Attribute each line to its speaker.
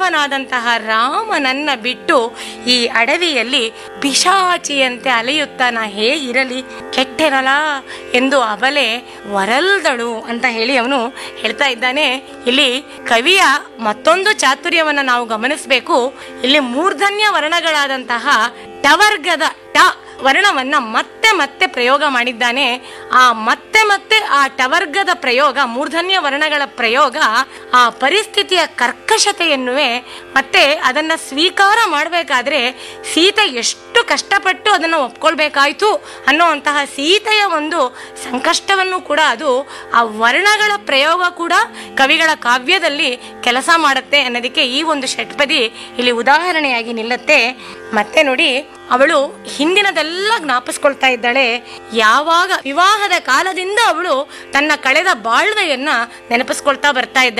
Speaker 1: ಪದ್ಮನಾಭನಾದಂತಹ ರಾಮನನ್ನ ಬಿಟ್ಟು ಈ ಅಡವಿಯಲ್ಲಿ ಪಿಶಾಚಿಯಂತೆ ಅಲೆಯುತ್ತಾ ನಾ ಹೇಗಿರಲಿ ಕೆಟ್ಟೆರಲ ಎಂದು ಅವಳೆ ವರಲ್ದಳು ಅಂತ ಹೇಳಿ ಅವನು ಹೇಳ್ತಾ ಇದ್ದಾನೆ ಇಲ್ಲಿ ಕವಿಯ ಮತ್ತೊಂದು ಚಾತುರ್ಯವನ್ನ ನಾವು ಗಮನಿಸಬೇಕು ಇಲ್ಲಿ ಮೂರ್ಧನ್ಯ ವರ್ಣಗಳಾದಂತಹ ಟವರ್ಗದ ಟ ವರ್ಣವನ್ನ ಮತ್ತೆ ಮತ್ತೆ ಪ್ರಯೋಗ ಮಾಡಿದ್ದಾನೆ ಆ ಮತ್ತೆ ಮತ್ತೆ ಆ ಟವರ್ಗದ ಪ್ರಯೋಗ ಮೂರ್ಧನ್ಯ ವರ್ಣಗಳ ಪ್ರಯೋಗ ಆ ಪರಿಸ್ಥಿತಿಯ ಕರ್ಕಶತೆಯನ್ನುವೆ ಮತ್ತೆ ಅದನ್ನ ಸ್ವೀಕಾರ ಮಾಡಬೇಕಾದ್ರೆ ಸೀತೆ ಎಷ್ಟು ಕಷ್ಟಪಟ್ಟು ಅದನ್ನು ಒಪ್ಕೊಳ್ಬೇಕಾಯ್ತು ಅನ್ನುವಂತಹ ಸೀತೆಯ ಒಂದು ಸಂಕಷ್ಟವನ್ನು ಕೂಡ ಅದು ಆ ವರ್ಣಗಳ ಪ್ರಯೋಗ ಕೂಡ ಕವಿಗಳ ಕಾವ್ಯದಲ್ಲಿ ಕೆಲಸ ಮಾಡುತ್ತೆ ಅನ್ನೋದಕ್ಕೆ ಈ ಒಂದು ಷಟ್ಪದಿ ಇಲ್ಲಿ ಉದಾಹರಣೆಯಾಗಿ ನಿಲ್ಲತ್ತೆ ಮತ್ತೆ ನೋಡಿ ಅವಳು ಹಿಂದಿನದೆಲ್ಲ ಜ್ಞಾಪಿಸ್ಕೊಳ್ತಾ ಇದ್ದಾಳೆ ಯಾವಾಗ ವಿವಾಹದ ಕಾಲದಿಂದ ಅವಳು ತನ್ನ ಕಳೆದ ಬಾಳ್ವೆಯನ್ನ ನೆನಪಿಸ್ಕೊಳ್ತಾ ಬರ್ತಾ ಇದ್ದಾಳೆ